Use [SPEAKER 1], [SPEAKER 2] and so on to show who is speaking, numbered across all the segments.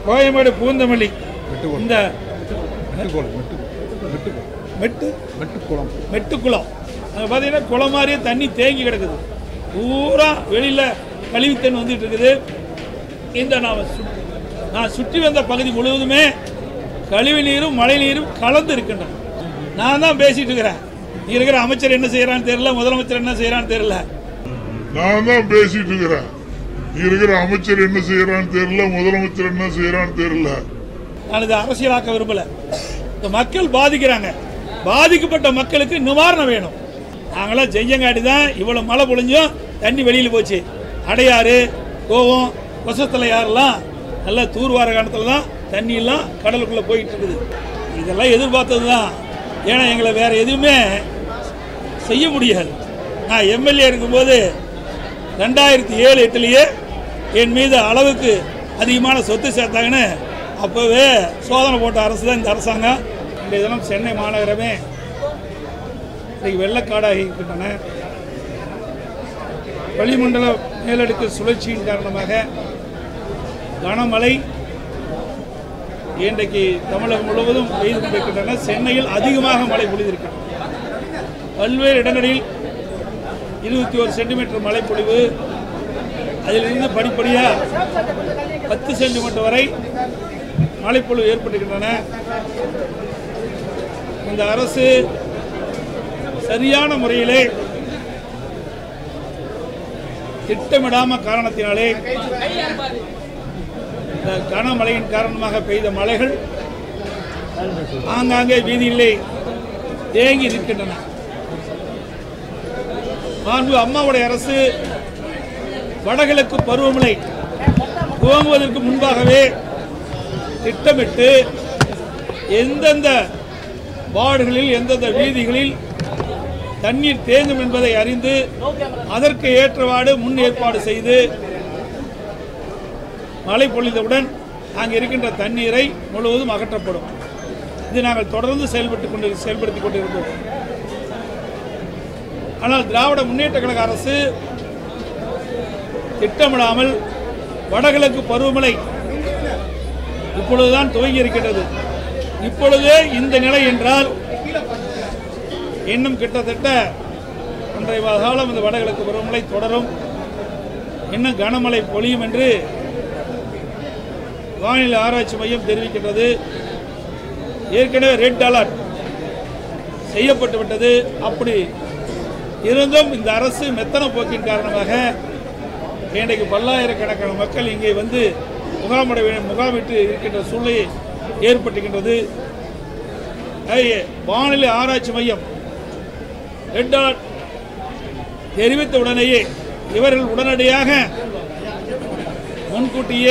[SPEAKER 1] கோயம்பேடு பூந்தமல்லி
[SPEAKER 2] மெட்டுக்குளம்
[SPEAKER 1] இந்த
[SPEAKER 2] மெட்டுக்குளம் மெட்டு மெட்டுக்குளம்
[SPEAKER 1] மெட்டு
[SPEAKER 2] மெட்டுக்குளம்
[SPEAKER 1] மெட்டுக்குளம் அங்கே பார்த்தீங்கன்னா குளம் மாதிரியே தண்ணி தேங்கி கிடக்குது பூரா வெளியில் கழிவு தண்ணி வந்துட்டு இருக்குது இந்த நான் சு- நான் சுற்றி வந்த பகுதி முழுவதுமே கழிவு நீரும் மழை நீரும் கலந்து இருக்கின்றன நான் தான் பேசிட்டு இருக்கிறேன் இங்க இருக்கிற அமைச்சர் என்ன செய்யறான்னு தெரியல முதலமைச்சர் என்ன செய்யறான்னு தெரியல
[SPEAKER 3] நான் தான் பேசிட்டு இருக்கிறேன் இங்க இருக்கிற அமைச்சர் என்ன செய்யறான்னு தெரியல முதலமைச்சர் என்ன செய்யறான்னு தெரியல
[SPEAKER 1] நான் இதை அரசியலாக்க விரும்பல இந்த மக்கள் பாதிக்கிறாங்க பாதிக்கப்பட்ட மக்களுக்கு நிவாரணம் வேணும் நாங்களாம் ஜெய்யங்காட்டி தான் இவ்வளோ மழை பொழிஞ்சும் தண்ணி வெளியில் போச்சு அடையாறு கோவம் கொசத்தில் யாரெல்லாம் நல்லா தூர்வார காலத்தில் தான் தண்ணியெல்லாம் கடலுக்குள்ளே போயிட்டு இருக்குது இதெல்லாம் எதிர்பார்த்தது தான் ஏன்னா எங்களை வேற எதுவுமே செய்ய முடியாது நான் எம்எல்ஏ இருக்கும்போது ரெண்டாயிரத்தி ஏழு எட்டுலேயே என் மீது அளவுக்கு அதிகமான சொத்து சேர்த்தாங்கன்னு அப்போவே சோதனை போட்ட அரசு தான் இந்த அரசாங்கம் இன்றைய தினம் சென்னை மாநகரமே இன்றைக்கு வெள்ளக்காடாகி இருக்கின்றன வளிமண்டல மேலடுக்கு சுழற்சியின் காரணமாக கனமழை இன்றைக்கு தமிழகம் முழுவதும் பெய்து கொண்டிருக்கின்றன சென்னையில் அதிகமாக மழை பொழிந்திருக்கின்றன பல்வேறு இடங்களில் இருபத்தி ஒரு சென்டிமீட்டர் மழை பொழிவு அதிலிருந்து படிப்படியாக பத்து சென்டிமீட்டர் வரை மழைப்பொழிவு ஏற்பட்டிருக்கின்றன இந்த அரசு சரியான முறையிலே திட்டமிடாம காரணத்தினாலே இந்த கனமழையின் காரணமாக பெய்த மழைகள் ஆங்காங்கே வீதியிலே தேங்கி நிற்கின்றன மாண்பு அம்மாவுடைய அரசு வடகிழக்கு பருவமழை துவங்குவதற்கு முன்பாகவே திட்டமிட்டு எந்தெந்த வார்டுகளில் எந்தெந்த வீதிகளில் தண்ணீர் தேங்கும் என்பதை அறிந்து அதற்கு ஏற்றவாறு முன் ஏற்பாடு செய்து மழை பொழிந்தவுடன் அங்கே இருக்கின்ற தண்ணீரை முழுவதும் அகற்றப்படும் இது நாங்கள் தொடர்ந்து செயல்பட்டு கொண்டு செயல்படுத்திக் கொண்டிருந்தோம் ஆனால் திராவிட முன்னேற்ற கழக அரசு திட்டமிடாமல் வடகிழக்கு பருவமழை இப்பொழுதுதான் துவங்கி இருக்கின்றது இப்பொழுதே இந்த நிலை என்றால் இன்னும் கிட்டத்தட்ட ஒன்றை காலம் இந்த வடகிழக்கு பருவமழை தொடரும் இன்னும் கனமழை பொழியும் என்று வானிலை ஆராய்ச்சி மையம் தெரிவிக்கின்றது ஏற்கனவே ரெட் அலர்ட் செய்யப்பட்டு விட்டது அப்படி இருந்தும் இந்த அரசு மெத்தன போக்கின் காரணமாக இன்றைக்கு பல்லாயிரக்கணக்கான மக்கள் இங்கே வந்து முகாமிட வே- முகாமிட்டு இருக்கின்ற சூழ்நிலை ஏற்பட்டிருக்கின்றது ஐ- வானிலை ஆராய்ச்சி மையம் ரெட் அலர்ட் தெரிவித்த உடனேயே இவர்கள் உடனடியாக முன்கூட்டியே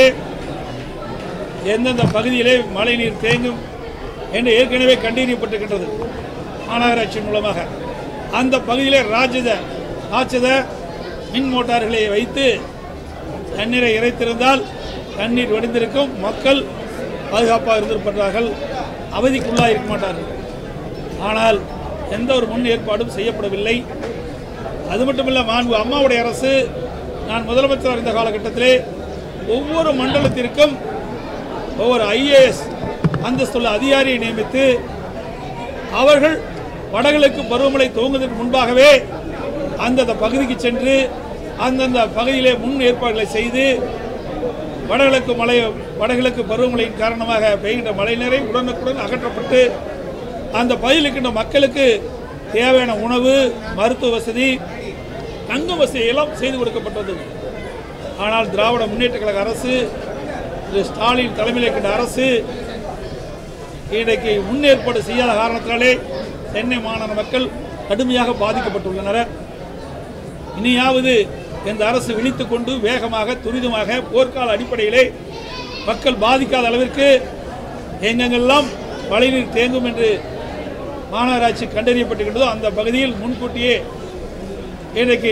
[SPEAKER 1] எந்தெந்த பகுதியிலே மழைநீர் தேங்கும் என்று ஏற்கனவே கண்டறியப்பட்டிருக்கின்றது மாநகராட்சி மூலமாக அந்த பகுதியிலே ராஜத ராட்சத மின் மோட்டார்களை வைத்து தண்ணீரை இறைத்திருந்தால் தண்ணீர் வடிந்திருக்கும் மக்கள் பாதுகாப்பாக இருந்திருப்பார்கள் அவதிக்குள்ளாக இருக்க மாட்டார்கள் ஆனால் எந்த ஒரு முன் ஏற்பாடும் செய்யப்படவில்லை அது மட்டுமல்ல மாண்பு அம்மாவுடைய அரசு நான் முதலமைச்சராக இருந்த காலகட்டத்திலே ஒவ்வொரு மண்டலத்திற்கும் ஒவ்வொரு ஐஏஎஸ் அந்தஸ்துள்ள அதிகாரியை நியமித்து அவர்கள் வடகிழக்கு பருவமழை துவங்குவதற்கு முன்பாகவே அந்தந்த பகுதிக்கு சென்று அந்தந்த பகுதியிலே முன் ஏற்பாடுகளை செய்து வடகிழக்கு மழை வடகிழக்கு பருவமழையின் காரணமாக பெய்கின்ற மழைநீரை உடனுக்குடன் அகற்றப்பட்டு அந்த பகுதியில் இருக்கின்ற மக்களுக்கு தேவையான உணவு மருத்துவ வசதி தங்கும் வசதி எல்லாம் செய்து கொடுக்கப்பட்டது ஆனால் திராவிட முன்னேற்ற கழக அரசு திரு ஸ்டாலின் தலைமையில் இருக்கின்ற அரசு இன்றைக்கு முன்னேற்பாடு செய்யாத காரணத்தினாலே சென்னை மாநகர மக்கள் கடுமையாக பாதிக்கப்பட்டுள்ளனர் இனியாவது இந்த அரசு விழித்துக் கொண்டு வேகமாக துரிதமாக போர்க்கால அடிப்படையிலே மக்கள் பாதிக்காத அளவிற்கு எங்கெங்கெல்லாம் மழைநீர் தேங்கும் என்று மாநகராட்சி கண்டறியப்பட்டிருக்கின்றதோ அந்த பகுதியில் முன்கூட்டியே இன்றைக்கு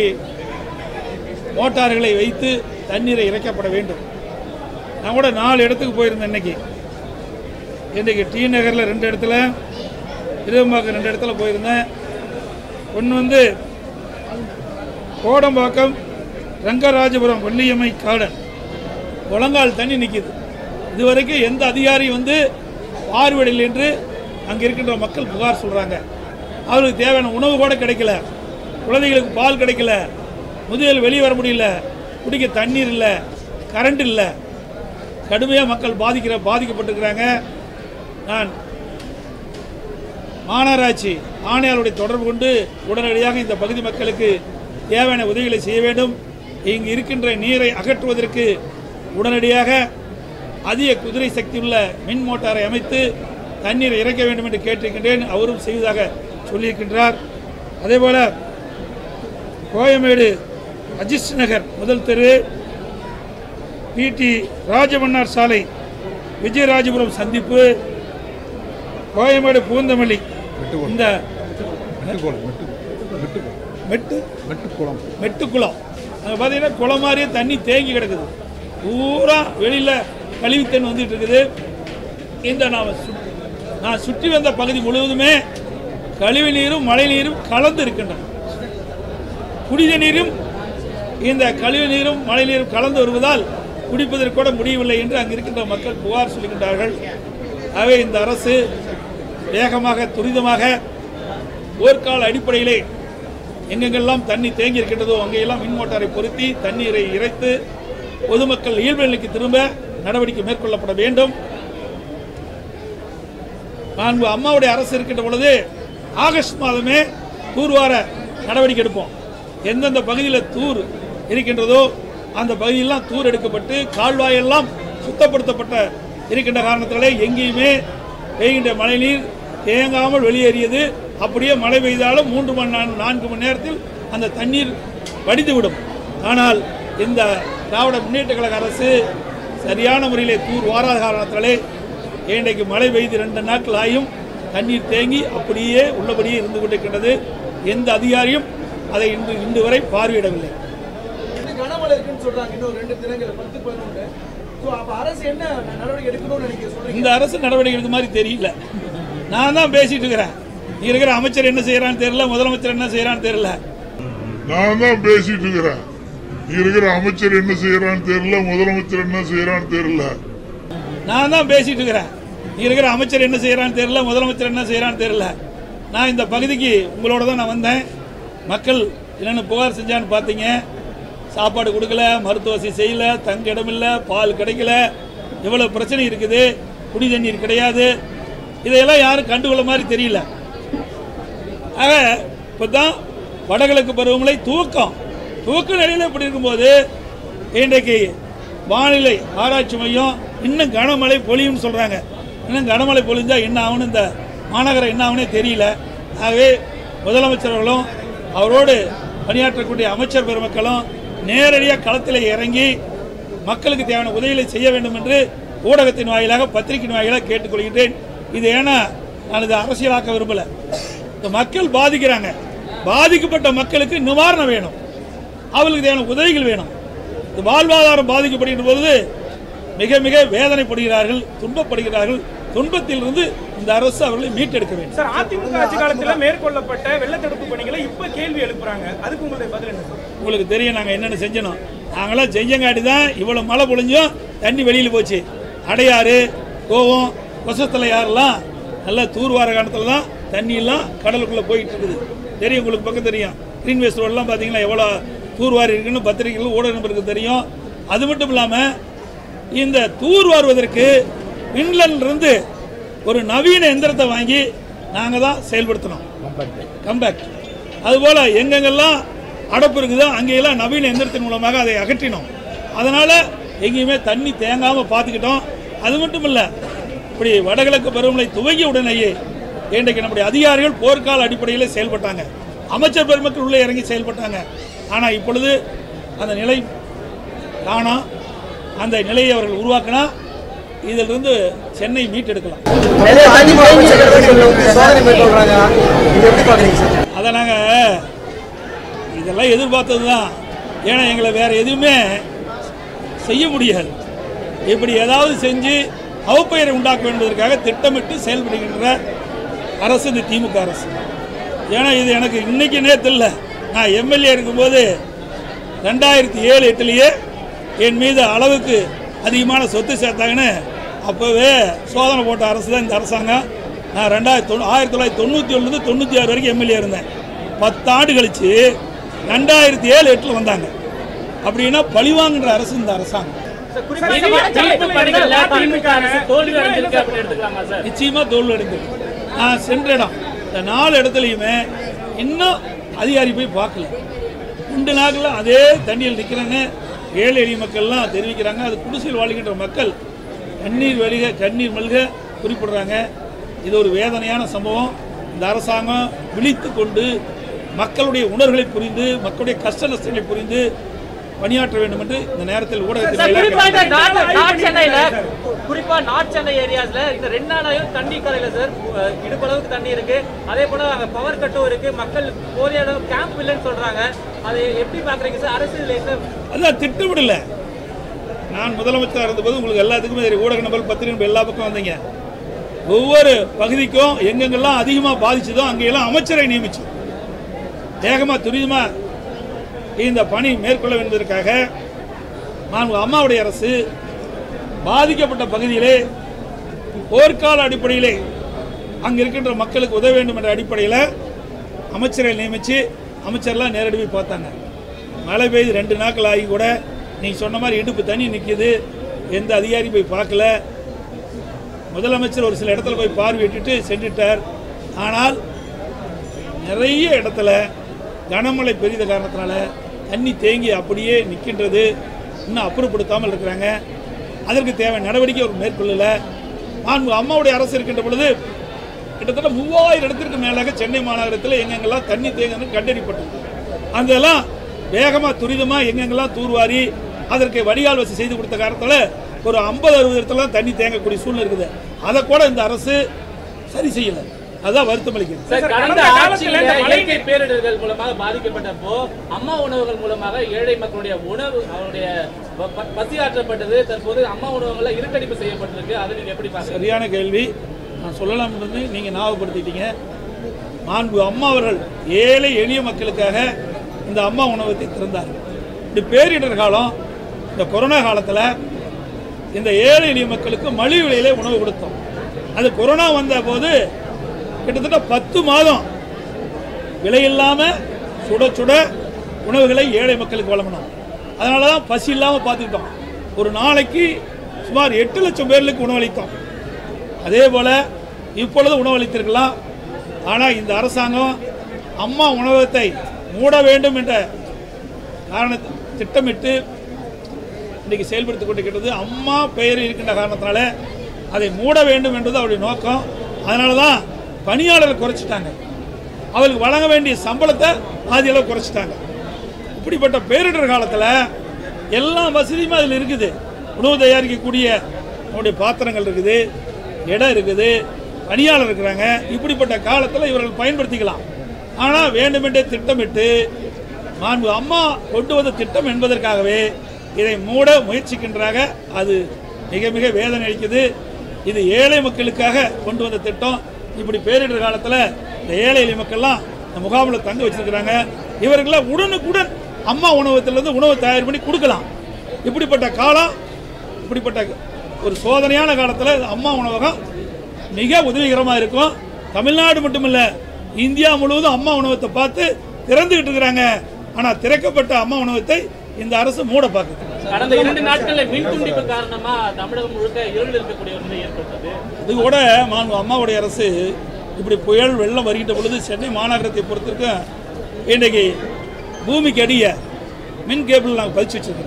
[SPEAKER 1] மோட்டார்களை வைத்து தண்ணீரை இறைக்கப்பட வேண்டும் நான் கூட நாலு இடத்துக்கு போயிருந்தேன் இன்னைக்கு இன்றைக்கு டி நகரில் ரெண்டு இடத்துல இரும்பாக்கம் ரெண்டு இடத்துல போயிருந்தேன் ஒன்று வந்து கோடம்பாக்கம் ரங்கராஜபுரம் வள்ளியம்மை கார்டன் முழங்கால் தண்ணி நிற்கிது இதுவரைக்கும் எந்த அதிகாரியும் வந்து பார்வையிடல் என்று அங்கே இருக்கின்ற மக்கள் புகார் சொல்கிறாங்க அவர்களுக்கு தேவையான உணவு கூட கிடைக்கல குழந்தைகளுக்கு பால் கிடைக்கல முதியல் வெளியே வர முடியல குடிக்க தண்ணீர் இல்லை கரண்ட் இல்லை கடுமையாக மக்கள் பாதிக்கிற பாதிக்கப்பட்டிருக்கிறாங்க நான் மாநகராட்சி ஆணையாளருடைய தொடர்பு கொண்டு உடனடியாக இந்த பகுதி மக்களுக்கு தேவையான உதவிகளை செய்ய வேண்டும் இங்கு இருக்கின்ற நீரை அகற்றுவதற்கு உடனடியாக அதிக குதிரை சக்தியுள்ள மின் மோட்டாரை அமைத்து தண்ணீரை இறக்க வேண்டும் என்று கேட்டிருக்கின்றேன் அவரும் செய்வதாக சொல்லியிருக்கின்றார் அதேபோல கோயமேடு அஜித் நகர் முதல் தெரு பிடி ராஜமன்னார் சாலை விஜயராஜபுரம் சந்திப்பு கோயமேடு பூந்தமல்லி இந்த
[SPEAKER 2] மெட்டுக்குளம் மெட்டு மெட்டுக்குளம்
[SPEAKER 1] மெட்டு
[SPEAKER 2] மெட்டுக்குளம்
[SPEAKER 1] மெட்டுக்குளம் அங்கே பார்த்தீங்கன்னா குளம் மாதிரியே தண்ணி தேங்கி கிடக்குது பூரா வெளியில் கழிவு தண்ணி வந்துட்டு இருக்குது இந்த நான் சு- நான் சுற்றி வந்த பகுதி முழுவதுமே கழிவு நீரும் மழை நீரும் கலந்து இருக்கின்றன குடித நீரும் இந்த கழிவு நீரும் மழை நீரும் கலந்து வருவதால் குடிப்பதற்கு கூட முடியவில்லை என்று அங்கு இருக்கின்ற மக்கள் புகார் சொல்கின்றார்கள் ஆகவே இந்த அரசு வேகமாக துரிதமாக போர்க்கால அடிப்படையிலே எங்கெங்கெல்லாம் தண்ணி தேங்கி இருக்கின்றதோ அங்கெல்லாம் மின் மோட்டாரை பொருத்தி தண்ணீரை இறைத்து பொதுமக்கள் இயல்பு நிலைக்கு திரும்ப நடவடிக்கை மேற்கொள்ளப்பட வேண்டும் நான்கு அம்மாவுடைய அரசு இருக்கின்ற பொழுது ஆகஸ்ட் மாதமே தூர்வார நடவடிக்கை எடுப்போம் எந்தெந்த பகுதியில் தூர் இருக்கின்றதோ அந்த பகுதியெல்லாம் தூர் எடுக்கப்பட்டு கால்வாயெல்லாம் சுத்தப்படுத்தப்பட்ட இருக்கின்ற காரணத்தினாலே எங்கேயுமே பெய்கின்ற மழைநீர் தேங்காமல் வெளியேறியது அப்படியே மழை பெய்தாலும் மூன்று மணி நேரம் நான்கு மணி நேரத்தில் அந்த தண்ணீர் வடிந்துவிடும் ஆனால் இந்த திராவிட முன்னேற்ற கழக அரசு சரியான முறையிலே தூர் வாராத காரணத்தினாலே இன்றைக்கு மழை பெய்து ரெண்டு நாட்கள் ஆயும் தண்ணீர் தேங்கி அப்படியே உள்ளபடியே இருந்து கொண்டிருக்கின்றது எந்த அதிகாரியும் அதை இன்று இன்று வரை பார்வையிடவில்லை
[SPEAKER 4] இன்னும் கனமழை இருக்குன்னு சொல்றாங்க இன்னும் ரெண்டு தினங்கள் பத்து பதினொன்று ஸோ அப்ப அரசு என்ன நடவடிக்கை எடுக்கணும்னு நினைக்க சொல்றீங்க
[SPEAKER 1] இந்த அரசு நடவடிக்கை எடுக்க மாதிரி தெரியல நான் தான் பேசிட்டு இருக்கிறேன் இங்க இருக்கிற அமைச்சர் என்ன செய்யறான்னு தெரியல முதலமைச்சர் என்ன செய்யறான்னு தெரியல
[SPEAKER 3] நான் தான் பேசிட்டு இருக்கிறேன் இங்க இருக்கிற அமைச்சர் என்ன செய்யறான்னு தெரியல முதலமைச்சர் என்ன செய்யறான்னு தெரியல
[SPEAKER 1] நான் தான் பேசிட்டு இருக்கிறேன் இங்க இருக்கிற அமைச்சர் என்ன செய்யறான்னு தெரியல முதலமைச்சர் என்ன செய்யறான்னு தெரியல நான் இந்த பகுதிக்கு உங்களோட தான் நான் வந்தேன் மக்கள் என்னென்ன புகார் செஞ்சான்னு பார்த்தீங்க சாப்பாடு கொடுக்கல மருத்துவ வசதி செய்யல தங்க இடம் இல்லை பால் கிடைக்கல இவ்வளோ பிரச்சனை இருக்குது குடி தண்ணீர் கிடையாது இதையெல்லாம் யாரும் கண்டுகொள்ள மாதிரி தெரியல ஆக இப்போ தான் வடகிழக்கு பருவமழை துவக்கம் துவக்க நிலையில் இப்படி இருக்கும்போது இன்றைக்கு வானிலை ஆராய்ச்சி மையம் இன்னும் கனமழை பொழியும்னு சொல்கிறாங்க இன்னும் கனமழை பொழிஞ்சா என்ன ஆகும்னு இந்த மாநகரம் என்ன ஆகும்னே தெரியல ஆகவே முதலமைச்சர் அவர்களும் அவரோடு பணியாற்றக்கூடிய அமைச்சர் பெருமக்களும் நேரடியாக களத்தில் இறங்கி மக்களுக்கு தேவையான உதவிகளை செய்ய வேண்டும் என்று ஊடகத்தின் வாயிலாக பத்திரிகையின் வாயிலாக கேட்டுக்கொள்கின்றேன் இது ஏன்னா நான் இதை அரசியலாக்க விரும்பலை இந்த மக்கள் பாதிக்கிறாங்க பாதிக்கப்பட்ட மக்களுக்கு நிவாரணம் வேணும் அவர்களுக்கு தேவையான உதவிகள் வேணும் இந்த வாழ்வாதாரம் பாதிக்கப்படுகின்ற பொழுது மிக மிக வேதனைப்படுகிறார்கள் துன்பப்படுகிறார்கள் துன்பத்திலிருந்து இந்த அரசு அவர்களை மீட்டெடுக்க வேண்டும்
[SPEAKER 5] சார் அதிமுக ஆட்சி காலத்துல மேற்கொள்ளப்பட்ட வெள்ள தடுப்பு பணிகளை இப்ப கேள்வி எழுப்புறாங்க அதுக்கு உங்களுடைய பதில் என்ன சார்
[SPEAKER 1] உங்களுக்கு தெரியும் நாங்கள் என்னென்ன செஞ்சோம் நாங்களாம் செஞ்சங்காட்டி தான் இவ்வளோ மழை பொழிஞ்சும் தண்ணி வெளியில் போச்சு அடையாறு கோவம் கொசத்தலை யாரெல்லாம் நல்லா தூர்வார காலத்தில் தான் தண்ணியெல்லாம் கடலுக்குள்ளே போயிட்டு இருக்குது தெரியும் உங்களுக்கு பக்கம் தெரியும் கிரீன் வேஸ்ட் ரோடெலாம் பார்த்தீங்களா எவ்வளோ தூர்வாரி இருக்குன்னு பத்திரிகைகள் ஊடக நம்பருக்கு தெரியும் அது மட்டும் இல்லாமல் இந்த தூர்வாருவதற்கு இருந்து ஒரு நவீன எந்திரத்தை வாங்கி நாங்கள் தான் செயல்படுத்தினோம் கம்பேக்ட் அதுபோல் எங்கெங்கெல்லாம் அடப்பு இருக்குதோ அங்கெல்லாம் நவீன எந்திரத்தின் மூலமாக அதை அகற்றினோம் அதனால் எங்கேயுமே தண்ணி தேங்காமல் பார்த்துக்கிட்டோம் அது மட்டும் இல்லை இப்படி வடகிழக்கு பருவமழை துவங்கிய உடனேயே இன்றைக்கு நம்முடைய அதிகாரிகள் போர்க்கால அடிப்படையில் செயல்பட்டாங்க அமைச்சர் பெருமக்கள் உள்ளே இறங்கி செயல்பட்டாங்க ஆனால் இப்பொழுது அந்த நிலை காணோம் அந்த நிலையை அவர்கள் உருவாக்கினா இதிலிருந்து சென்னை மீட்டெடுக்கலாம்
[SPEAKER 4] அதிமுக அமைச்சர்கள் வந்து சோதனை மேற்கொள்றாங்க இது எப்படி பாக்குறீங்க சார்
[SPEAKER 1] அதை நாங்கள் இதெல்லாம் எதிர்பார்த்தது தான் ஏன்னா எங்களை வேறு எதுவுமே செய்ய முடியாது இப்படி ஏதாவது செஞ்சு அவப்பெயரை உண்டாக்க என்பதற்காக திட்டமிட்டு செயல்படுகின்ற அரசு இந்த திமுக அரசு ஏன்னா இது எனக்கு இன்னைக்கு நேரத்தில் இல்லை நான் எம்எல்ஏ இருக்கும்போது ரெண்டாயிரத்தி ஏழு எட்டுலேயே என் மீது அளவுக்கு அதிகமான சொத்து சேர்த்தாங்கன்னு அப்போவே சோதனை போட்ட அரசு தான் இந்த அரசாங்கம் நான் ரெண்டாயிரத்தி தொண்ணூ ஆயிரத்தி தொள்ளாயிரத்தி தொண்ணூற்றி ஒன்றுலேருந்து தொண்ணூற்றி ஆறு வரைக்கும் எம்எல்ஏ இருந்தேன் பத்தாண்டு கழிச்சு ரெண்டாயிரத்தி ஏழு எட்டில் வந்தாங்க அப்படின்னா பழிவாங்குன்ற அரசு இந்த அரசாங்கம்
[SPEAKER 6] மீட்பு பணிகள்ல திமுக அரசு தோல்வி அடைஞ்சிருக்கு அப்படின்னு எடுத்துக்கலாமா சார்
[SPEAKER 1] நிச்சயமா தோல்வி அடைந்தது நான் சென்ற இடம் இந்த நாலு இடத்துலையுமே இன்னும் அதிகாரி போய் பார்க்கல ரெண்டு நாட்களில் அதே தண்ணியில் நிற்கிறேன்னு ஏழை எளிய மக்கள்லாம் தெரிவிக்கிறாங்க அது குடிசையில் வாழ்கின்ற மக்கள் கண்ணீர் வழிக கண்ணீர் மல்க குறிப்பிடுறாங்க இது ஒரு வேதனையான சம்பவம் இந்த அரசாங்கம் விழித்து கொண்டு மக்களுடைய உணர்வுகளை புரிந்து மக்களுடைய கஷ்ட நஷ்டங்களை புரிந்து பணியாற்ற வேண்டும் என்று இந்த நேரத்தில் ஊடகத்தின்
[SPEAKER 6] சார்
[SPEAKER 1] வாயிலாக
[SPEAKER 6] குறிப்பா இந்த
[SPEAKER 1] கேட்டுக்கொள்கிறேன்.
[SPEAKER 6] நார்த் நார்த் சென்னையில குறிப்பா நார்த் சென்னை ஏரியாஸ்ல இந்த ரெண்டு நாளாயும் தண்ணி கரையில சார் அஹ், இடுப்பளவுக்கு தண்ணி இருக்கு அதே போல அங்க பவர் கட்டும் இருக்கு மக்கள் போதிய அளவு கேம்ப் இல்லைன்னு சொல்றாங்க அதை எப்படி பாக்குறீங்க சார் அரசு இதுல என்ன
[SPEAKER 1] அதான் திட்டமிடல நான் முதலமைச்சராக இருந்தபோது உங்களுக்கு எல்லாத்துக்குமே தெரியும் ஊடக நபர் பத்திரிகை நபர் எல்லா பக்கம் வந்தீங்க ஒவ்வொரு பகுதிக்கும் எங்கெங்கெல்லாம் அதிகமாக பாதிச்சதோ அங்கெல்லாம் அமைச்சரை நியமிச்சோம் வேகமாக துரிதமாக இந்த பணி மேற்கொள்ள என்பதற்காக நான் அம்மாவுடைய அரசு பாதிக்கப்பட்ட பகுதியிலே போர்க்கால அடிப்படையிலே அங்கே இருக்கின்ற மக்களுக்கு உதவ வேண்டும் என்ற அடிப்படையில் அமைச்சரை நியமித்து அமைச்சர்லாம் நேரடி போய் பார்த்தாங்க மழை பெய்து ரெண்டு நாட்கள் ஆகி கூட நீங்கள் சொன்ன மாதிரி இடுப்பு தண்ணி நிற்கிது எந்த அதிகாரி போய் பார்க்கல முதலமைச்சர் ஒரு சில இடத்துல போய் பார்வையிட்டுட்டு சென்றுட்டார் ஆனால் நிறைய இடத்துல கனமழை பெய்த காரணத்தினால தண்ணி தேங்கி அப்படியே நிற்கின்றது இன்னும் அப்புறப்படுத்தாமல் இருக்கிறாங்க அதற்கு தேவை நடவடிக்கை அவர் மேற்கொள்ளல நான் அம்மாவுடைய அரசு இருக்கின்ற பொழுது கிட்டத்தட்ட மூவாயிரம் இடத்திற்கு மேலாக சென்னை மாநகரத்தில் எங்கெங்கெல்லாம் தண்ணி தேங்கன்னு கண்டறியப்பட்டது அதெல்லாம் வேகமாக துரிதமாக எங்கெங்கெல்லாம் தூர்வாரி அதற்கு வடிகால் வசதி செய்து கொடுத்த காரணத்தில் ஒரு ஐம்பது அறுபது இடத்துல தண்ணி தேங்கக்கூடிய சூழ்நிலை இருக்குது அதை கூட இந்த அரசு சரி செய்யலை அதுதான் வருத்தம் அளிக்கிறது
[SPEAKER 6] சார் கடந்த
[SPEAKER 5] கடந்த காலத்துல
[SPEAKER 6] ஆட்சியில
[SPEAKER 5] இந்த மழை
[SPEAKER 6] இயற்கை பேரிடர்கள் மூலமாக பாதிக்கப்பட்டப்போ அம்மா உணவுகள் மூலமாக ஏழை மக்களுடைய உணவு அவருடைய ப- ப- பசி ஆற்றப்பட்டது தற்போது அம்மா உணவகங்கள்ல இருட்டடிப்பு செய்யப்பட்டிருக்கு அதை நீங்க எப்படி பாக்குறீங்க
[SPEAKER 1] சரியான கேள்வி நான் சொல்லலாம் இருந்து நீங்கள் ஞாபகப்படுத்திட்டீங்க மாண்பு அம்மா அவர்கள் ஏழை எளிய மக்களுக்காக இந்த அம்மா உணவகத்தை திறந்தார் இப்படி பேரிடர் காலம் இந்த கொரோனா காலத்தில் இந்த ஏழை எளிய மக்களுக்கு மலிவு விலையிலே உணவு கொடுத்தோம் அது கொரோனா வந்த போது கிட்டத்தட்ட பத்து மாதம் விலையில்லாமல் சுட சுட உணவுகளை ஏழை மக்களுக்கு வழங்கணும் அதனால தான் பசி இல்லாமல் பார்த்துக்கிட்டோம் ஒரு நாளைக்கு சுமார் எட்டு லட்சம் பேர்களுக்கு உணவளித்தோம் அதே போல் இப்பொழுது உணவளித்திருக்கலாம் ஆனால் இந்த அரசாங்கம் அம்மா உணவகத்தை மூட வேண்டும் என்ற காரணத்தை திட்டமிட்டு இன்றைக்கு செயல்படுத்திக் கொண்டிருக்கிறது அம்மா பெயர் இருக்கின்ற காரணத்தினால அதை மூட வேண்டும் என்பது அவருடைய நோக்கம் அதனால தான் பணியாளரை குறைச்சிட்டாங்க அவருக்கு வழங்க வேண்டிய சம்பளத்தை பாதி அளவு குறைச்சிட்டாங்க இப்படிப்பட்ட பேரிடர் காலத்தில் எல்லா வசதியுமே அதில் இருக்குது உணவு தயாரிக்கக்கூடிய நம்முடைய பாத்திரங்கள் இருக்குது இடம் இருக்குது பணியாளர் இருக்கிறாங்க இப்படிப்பட்ட காலத்தில் இவர்கள் பயன்படுத்திக்கலாம் ஆனால் வேண்டுமென்றே திட்டமிட்டு மாண்பு அம்மா கொண்டு வந்த திட்டம் என்பதற்காகவே இதை மூட முயற்சிக்கின்றாங்க அது மிக மிக வேதனை அளிக்குது இது ஏழை மக்களுக்காக கொண்டு வந்த திட்டம் இப்படி பேரிடர் காலத்தில் இந்த ஏழை எளிய மக்கள்லாம் இந்த முகாமில் தங்க வச்சிருக்கிறாங்க இவர்களை உடனுக்குடன் அம்மா உணவகத்திலிருந்து உணவு தயார் பண்ணி கொடுக்கலாம் இப்படிப்பட்ட காலம் இப்படிப்பட்ட ஒரு சோதனையான காலத்தில் அம்மா உணவகம் மிக உதவிகரமாக இருக்கும் தமிழ்நாடு மட்டுமில்ல இந்தியா முழுவதும் அம்மா உணவகத்தை பார்த்து திறந்துகிட்டு இருக்கிறாங்க ஆனால் திறக்கப்பட்ட அம்மா உணவகத்தை இந்த அரசு மூட பார்க்குது
[SPEAKER 6] கடந்த இரண்டு நாட்கள்ல மின் துண்டிப்பு காரணமா தமிழகம் முழுக்க இருள் இருக்கக்கூடிய ஒரு நிலை ஏற்பட்டது
[SPEAKER 1] இது கூட மாண்பு அம்மாவுடைய அரசு இப்படி புயல் வெள்ளம் வருகின்ற பொழுது சென்னை மாநகரத்தை பொறுத்திருக்கும் இன்றைக்கு பூமிக்கு அடிய மின் கேபிள் நாங்கள் பதிச்சு வச்சிருக்கிறோம்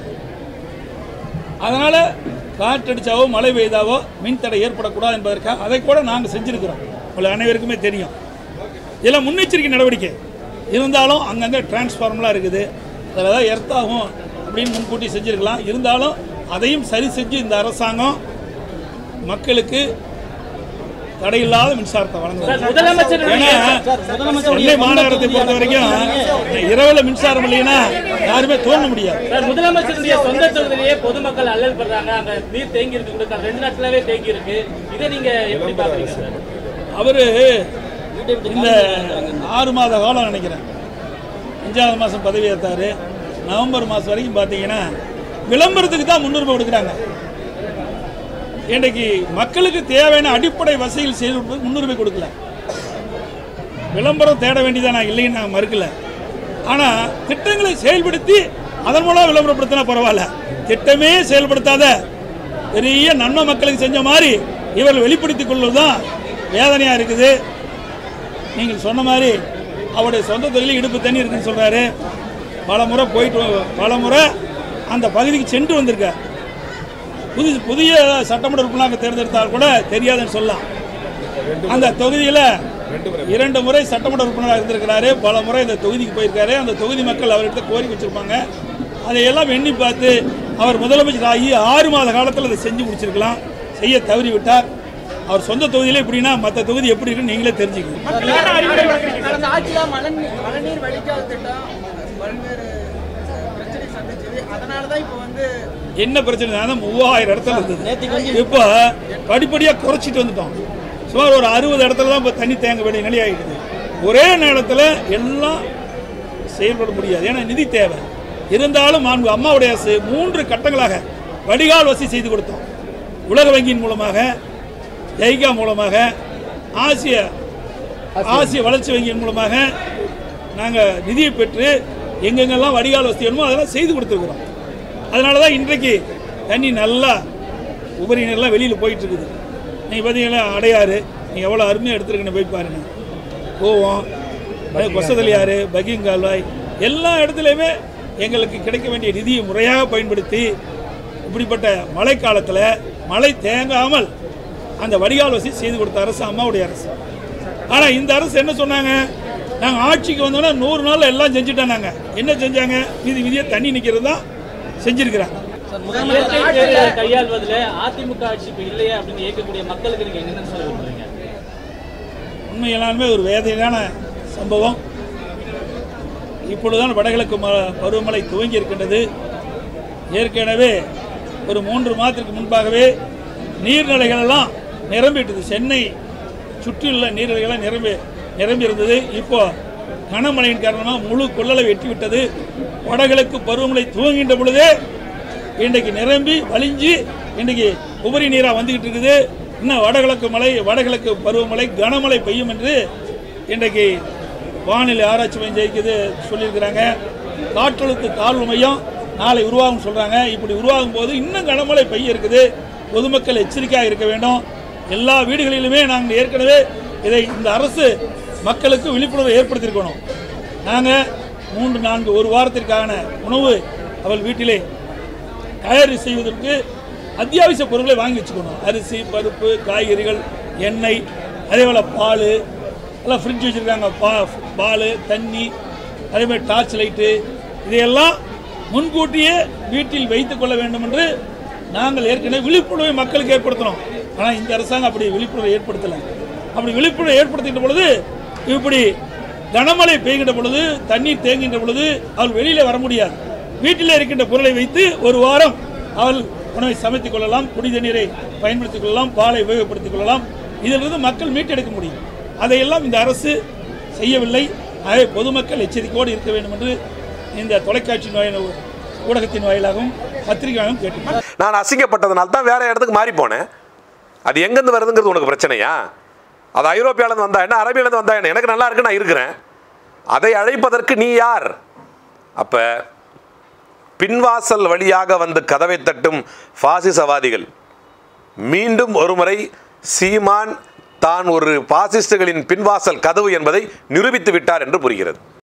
[SPEAKER 1] அதனால் காற்றடிச்சாவோ மழை பெய்தாவோ மின் தடை ஏற்படக்கூடாது என்பதற்காக அதை கூட நாங்கள் செஞ்சுருக்கிறோம் உங்களுக்கு அனைவருக்குமே தெரியும் இதெல்லாம் முன்னெச்சரிக்கை நடவடிக்கை இருந்தாலும் அங்கங்கே டிரான்ஸ்ஃபார்மலாம் இருக்குது அதில் ஏதாவது எர்த் ஆகும் அப்படின்னு முன்கூட்டி செஞ்சுருக்கலாம் இருந்தாலும் அதையும் சரி செஞ்சு இந்த அரசாங்கம் மக்களுக்கு தடையில்லாத மின்சாரத்தை வழங்குது
[SPEAKER 6] முதலமைச்சருடைய
[SPEAKER 1] ஏன்னா சென்னை மாநகரத்தை பொறுத்த வரைக்கும் இரவுல மின்சாரம் இல்லைன்னா யாருமே தோண முடியாது
[SPEAKER 6] சார் முதலமைச்சருடைய சொந்த தொகுதியிலேயே பொதுமக்கள் அல்லல் படுறாங்க அங்க நீர் தேங்கி இருக்கு கூட ரெண்டு நாட்களாவே தேங்கி இருக்கு இதை நீங்க எப்படி பாக்குறீங்க சார்
[SPEAKER 1] அவரு இந்த ஆறு மாத காலம் நினைக்கிறேன் அஞ்சாவது மாதம் பதவி ஏற்றாரு நவம்பர் மாதம் வரைக்கும் பார்த்தீங்கன்னா விளம்பரத்துக்கு தான் முன்னுரிமை கொடுக்குறாங்க இன்றைக்கு மக்களுக்கு தேவையான அடிப்படை வசதிகள் செய்து கொடுப்பது முன்னுரிமை கொடுக்கல விளம்பரம் தேட வேண்டியதான் நான் இல்லைன்னு நான் மறுக்கல ஆனால் திட்டங்களை செயல்படுத்தி அதன் மூலம் விளம்பரப்படுத்தினா பரவாயில்ல திட்டமே செயல்படுத்தாத பெரிய நன்மை மக்களுக்கு செஞ்ச மாதிரி இவர்கள் வெளிப்படுத்திக் கொள்வதுதான் வேதனையாக இருக்குது நீங்கள் சொன்ன மாதிரி அவருடைய சொந்த தொழில் இடுப்பு தண்ணி இருக்குன்னு சொல்கிறாரு பல முறை போயிட்டு வ- பல முறை அந்த பகுதிக்கு சென்று வந்திருக்கார் புது புதிய சட்டமன்ற உறுப்பினராக தேர்ந்தெடுத்தால் கூட தெரியாதுன்னு சொல்லலாம் அந்த தொகுதியில் இரண்டு முறை சட்டமன்ற உறுப்பினராக இருந்திருக்கிறாரு பல முறை இந்த தொகுதிக்கு போயிருக்காரு அந்த தொகுதி மக்கள் அவர்கிட்ட கோரிக்கை வச்சிருப்பாங்க அதையெல்லாம் எண்ணி பார்த்து அவர் முதலமைச்சர் ஆகி ஆறு மாத காலத்தில் அதை செஞ்சு முடிச்சிருக்கலாம் செய்ய தவறி விட்டார் அவர் சொந்த தொகுதியிலே இப்படின்னா மற்ற தொகுதி எப்படி இருக்குன்னு நீங்களே தெரிஞ்சுக்கணும்
[SPEAKER 5] என்ன அறிவுரை வழங்குறீங்க சார்?
[SPEAKER 4] கடந்த ஆட்சியில மழைநீர் மழைநீர் வடிகால் திட்டம் பல்வேறு பிரச்சனை சந்திச்சது அதனால தான் இப்போ வந்து
[SPEAKER 1] என்ன பிரச்சனை அதான் மூவாயிரம் இடத்துல இருந்தது இப்போ படிப்படியாக குறைச்சிட்டு வந்துட்டோம் சுமார் ஒரு அறுபது இடத்துல தான் இப்போ தண்ணி தேங்க வேண்டிய நிலை ஆகிடுது ஒரே நேரத்தில் எல்லாம் செயல்பட முடியாது ஏன்னா நிதி தேவை இருந்தாலும் மாண்பு அம்மாவுடைய அரசு மூன்று கட்டங்களாக வடிகால் வசதி செய்து கொடுத்தோம் உலக வங்கியின் மூலமாக ஜெய்கா மூலமாக ஆசிய ஆசிய வளர்ச்சி வங்கியின் மூலமாக நாங்கள் நிதியை பெற்று எங்கெங்கெல்லாம் வடிகால் வசதி வேணுமோ அதெல்லாம் செய்து கொடுத்துருக்குறோம் அதனால தான் இன்றைக்கு தண்ணி நல்லா உபரி நீர்லாம் வெளியில் போயிட்டு இருக்குது நீங்கள் பார்த்தீங்கன்னா அடையாறு நீங்கள் எவ்வளோ அருமையாக எடுத்துருக்கணும் போய் பாருங்க கோவம் அதே கொசதலியாறு பகிங்கால்வாய் எல்லா இடத்துலையுமே எங்களுக்கு கிடைக்க வேண்டிய நிதியை முறையாக பயன்படுத்தி இப்படிப்பட்ட மழைக்காலத்தில் மழை தேங்காமல் அந்த வடிகால் வசதி செய்து கொடுத்த அரசு அம்மாவுடைய அரசு ஆனால் இந்த அரசு என்ன சொன்னாங்க நாங்கள் ஆட்சிக்கு வந்தோன்னா நூறு நாளில் எல்லாம் செஞ்சுட்டோம் நாங்கள் என்ன செஞ்சாங்க விதி விதியாக தண்ணி நிற்கிறது தான் செஞ்சுருக்கிறாங்க
[SPEAKER 6] இயற்கை பேரிடர் கையாள்வதில் அதிமுக ஆட்சி இப்போ இல்லையே அப்படின்னு இயக்கக்கூடிய மக்களுக்கு நீங்க என்னென்னு சொல்ல விரும்புறீங்க
[SPEAKER 1] உண்மையிலாலுமே ஒரு வேதனையான சம்பவம் இப்பொழுதுதான் வடகிழக்கு ம- பருவமழை துவங்கி இருக்கின்றது ஏற்கனவே ஒரு மூன்று மாதத்திற்கு முன்பாகவே நீர்நிலைகள் எல்லாம் நிரம்பிட்டது சென்னை சுற்றியுள்ள நீர்நிலைகள்லாம் நிரம்பி நிரம்பி இருந்தது இப்போ கனமழையின் காரணமாக முழு கொள்ளலை வெட்டி விட்டது வடகிழக்கு பருவமழை துவங்குகின்ற பொழுதே இன்றைக்கு நிரம்பி வலிஞ்சு இன்றைக்கு உபரி நீராக வந்துக்கிட்டு இருக்குது இன்னும் வடகிழக்கு மழை வடகிழக்கு பருவமழை கனமழை பெய்யும் என்று இன்றைக்கு வானிலை ஆராய்ச்சி மையம் ஜெயிக்குது சொல்லியிருக்கிறாங்க காற்றழுத்த தாழ்வு மையம் நாளை உருவாகும் சொல்கிறாங்க இப்படி உருவாகும் போது இன்னும் கனமழை பெய்ய இருக்குது பொதுமக்கள் எச்சரிக்கையாக இருக்க வேண்டும் எல்லா வீடுகளிலுமே நாங்கள் ஏற்கனவே இதை இந்த அரசு மக்களுக்கு விழிப்புணர்வை ஏற்படுத்தியிருக்கணும் நாங்கள் மூன்று நான்கு ஒரு வாரத்திற்கான உணவு அவள் வீட்டிலே தயாரி செய்வதற்கு அத்தியாவசிய பொருட்களை வாங்கி வச்சுக்கணும் அரிசி பருப்பு காய்கறிகள் எண்ணெய் அதே போல் பால் எல்லாம் ஃப்ரிட்ஜ் வச்சுருக்காங்க பா பால் தண்ணி அதே மாதிரி டார்ச் லைட்டு இதையெல்லாம் முன்கூட்டியே வீட்டில் வைத்துக் கொள்ள வேண்டும் என்று நாங்கள் ஏற்கனவே விழிப்புணர்வை மக்களுக்கு ஏற்படுத்தினோம் ஆனால் இந்த அரசாங்கம் அப்படி விழிப்புணர்வை ஏற்படுத்தலை அப்படி விழிப்புணர்வை ஏற்படுத்துகின்ற பொழுது இப்படி கனமழை பெய்கின்ற பொழுது தண்ணீர் தேங்குகின்ற பொழுது அவள் வெளியில வர முடியாது வீட்டில் இருக்கின்ற பொருளை வைத்து ஒரு வாரம் அவள் உணவை சமைத்துக் கொள்ளலாம் குடி தண்ணீரை பயன்படுத்திக் கொள்ளலாம் பாலை உபயோகப்படுத்திக் கொள்ளலாம் இதிலிருந்து மக்கள் மீட்டெடுக்க முடியும் அதையெல்லாம் இந்த அரசு செய்யவில்லை ஆகவே பொதுமக்கள் எச்சரிக்கையோடு இருக்க வேண்டும் என்று இந்த தொலைக்காட்சி வாயில ஊடகத்தின் வாயிலாகவும் பத்திரிகை வாயிலாகவும் கேட்டு
[SPEAKER 7] நான் அசிங்கப்பட்டதுனால தான் வேற இடத்துக்கு மாறி போனேன் அது எங்கேருந்து வருதுங்கிறது உனக்கு பிரச்சனையா அது ஐரோப்பியாவிலேருந்து வந்தா என்ன அரபியிலேருந்து வந்தா என்ன எனக்கு நல்லா இருக்கு நான் இருக்கிறேன் அதை அழைப்பதற்கு நீ யார் அப்போ பின்வாசல் வழியாக வந்து கதவை தட்டும் பாசிசவாதிகள் மீண்டும் ஒருமுறை சீமான் தான் ஒரு பாசிஸ்டுகளின் பின்வாசல் கதவு என்பதை நிரூபித்து விட்டார் என்று புரிகிறது